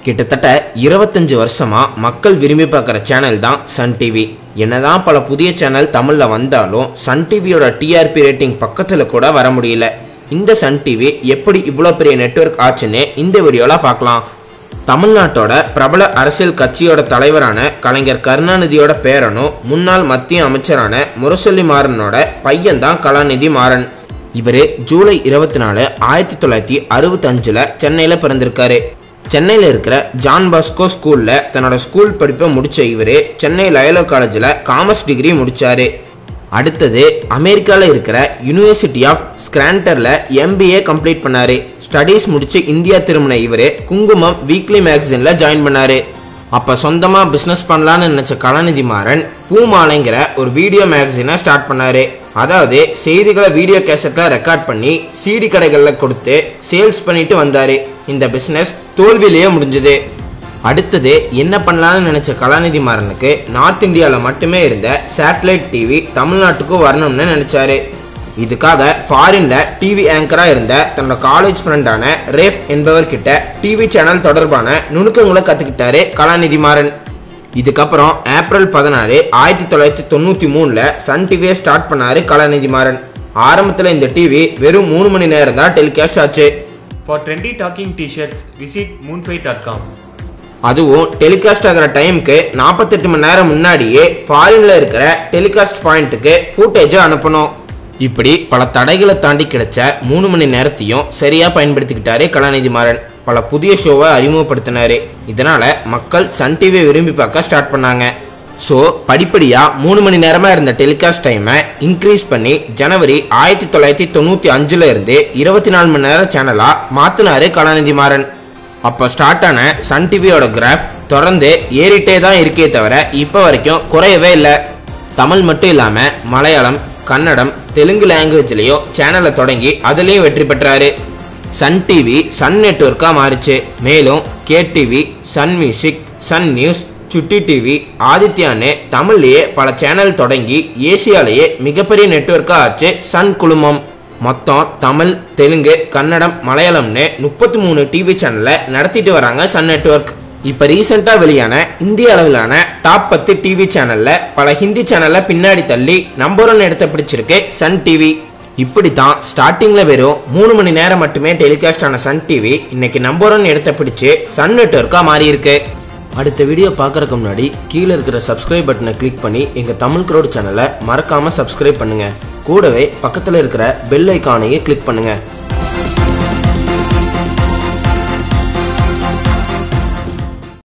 கிட்டத்தட்ட இருபத்தஞ்சு வருஷமா மக்கள் விரும்பி பார்க்குற சேனல் தான் சன் டிவி என்னதான் பல புதிய சேனல் தமிழில் வந்தாலும் சன் டிவியோட டிஆர்பி ரேட்டிங் பக்கத்தில் கூட வர முடியல இந்த சன் டிவி எப்படி இவ்வளோ பெரிய நெட்வொர்க் ஆச்சுன்னு இந்த வீடியோவில் பார்க்கலாம் தமிழ்நாட்டோட பிரபல அரசியல் கட்சியோட தலைவரான கலைஞர் கருணாநிதியோட பேரனும் முன்னாள் மத்திய அமைச்சரான முரசொலி மாறனோட பையன் தான் கலாநிதி மாறன் இவர் ஜூலை இருபத்தி நாலு ஆயிரத்தி தொள்ளாயிரத்தி அறுபத்தஞ்சில் சென்னையில் பிறந்திருக்காரு சென்னையில் இருக்கிற ஜான் பாஸ்கோ ஸ்கூலில் தன்னோட ஸ்கூல் படிப்பை முடிச்ச இவர் சென்னை லயலோ காலேஜில் காமர்ஸ் டிகிரி முடிச்சாரு அடுத்தது அமெரிக்காவில் இருக்கிற யுனிவர்சிட்டி ஆஃப் ஸ்கிராண்டரில் எம்பிஏ கம்ப்ளீட் பண்ணாரு ஸ்டடீஸ் முடிச்சு இந்தியா திரும்பின இவர் குங்குமம் வீக்லி மேகசினில் ஜாயின் பண்ணாரு அப்போ சொந்தமாக பிஸ்னஸ் பண்ணலான்னு நினச்ச கலாநிதி மாறன் பூமாலைங்கிற ஒரு வீடியோ மேகசினை ஸ்டார்ட் பண்ணாரு அதாவது செய்திகளை வீடியோ கேசட்டில் ரெக்கார்ட் பண்ணி சிடி கடைகளில் கொடுத்து சேல்ஸ் பண்ணிட்டு வந்தார் இந்த பிஸ்னஸ் தோல்வியிலேயே முடிஞ்சது அடுத்தது என்ன பண்ணலாம்னு நினைச்ச கலாநிதி மாறனுக்கு நார்த் இந்தியாவில் மட்டுமே இருந்த சேட்டலைட் டிவி தமிழ்நாட்டுக்கும் வரணும்னு நினைச்சாரு இதுக்காக ஃபாரின்ல டிவி ஆங்கரா இருந்த தன்னோட காலேஜ் ஃப்ரெண்டான ரேஃப் என்பவர்கிட்ட டிவி சேனல் தொடர்பான நுணுக்கங்களை கத்துக்கிட்டாரு கலாநிதி மாறன் இதுக்கப்புறம் ஏப்ரல் பதினாறு ஆயிரத்தி தொள்ளாயிரத்தி தொண்ணூற்றி மூணில் சன் டிவியை ஸ்டார்ட் பண்ணாரு கலாநிதி மாறன் ஆரம்பத்தில் இந்த டிவி வெறும் மூணு மணி நேரம் தான் டெலிகாஸ்ட் ஆச்சு For trendy talking t-shirts, visit moonfight.com. அதுவும் டெலிகாஸ்ட் ஆகிற டைமுக்கு நாற்பத்தெட்டு மணி நேரம் முன்னாடியே ஃபாரின்ல இருக்கிற டெலிகாஸ்ட் பாயிண்ட்டுக்கு ஃபுட்டேஜை அனுப்பணும் இப்படி பல தடைகளை தாண்டி கிடைச்ச மூணு மணி நேரத்தையும் சரியா பயன்படுத்திக்கிட்டாரு கலாநிதி மாறன் பல புதிய ஷோவை அறிமுகப்படுத்தினாரு இதனால மக்கள் சன் டிவியை விரும்பி பார்க்க ஸ்டார்ட் பண்ணாங்க ஸோ படிப்படியாக மூணு மணி நேரமாக இருந்த டெலிகாஸ்ட் டைமை இன்க்ரீஸ் பண்ணி ஜனவரி ஆயிரத்தி தொள்ளாயிரத்தி தொண்ணூற்றி அஞ்சுல இருந்து இருபத்தி நாலு மணி நேரம் சேனலாக மாற்றினாரு கலாநிதி மாறன் அப்போ ஸ்டார்ட் ஆன சன் டிவியோட கிராஃப் தொடர்ந்து ஏறிட்டே தான் இருக்கே தவிர இப்போ வரைக்கும் குறையவே இல்லை தமிழ் மட்டும் இல்லாமல் மலையாளம் கன்னடம் தெலுங்கு லாங்குவேஜ்லேயும் சேனலை தொடங்கி அதுலேயும் வெற்றி பெற்றாரு சன் டிவி சன் நெட்வொர்க்காக மாறிச்சு மேலும் K TV Sun Music Sun News Chutti TV ஆதித்யான்னு தமிழ்லேயே பல சேனல் தொடங்கி ஏசியாலேயே மிகப்பெரிய நெட்வொர்க்காக ஆச்சு சன் குழுமம் மொத்தம் தமிழ் தெலுங்கு கன்னடம் மலையாளம்னு முப்பத்தி மூணு டிவி சேனலை நடத்திட்டு வராங்க சன் நெட்வொர்க் இப்போ ரீசெண்டாக வெளியான இந்திய அளவிலான டாப் பத்து டிவி சேனலில் பல ஹிந்தி சேனலை பின்னாடி தள்ளி நம்பர் ஒன் இடத்த பிடிச்சிருக்கு சன் டிவி இப்படி தான் ஸ்டார்டிங்கில் வெறும் மூணு மணி நேரம் மட்டுமே டெலிகாஸ்ட் ஆன சன் டிவி இன்னைக்கு நம்பர் ஒன் இடத்த பிடிச்சு சன் நெட்வொர்க்காக மாறி இருக்கு அடுத்த வீடியோ பார்க்கறதுக்கு முன்னாடி கீழே இருக்கிற சப்ஸ்கிரைப் பட்டனை கிளிக் பண்ணி எங்கள் தமிழ் க்ரோட் சேனலை மறக்காமல் சப்ஸ்கிரைப் பண்ணுங்கள் கூடவே பக்கத்தில் இருக்கிற பெல் ஐக்கானையும் கிளிக் பண்ணுங்கள்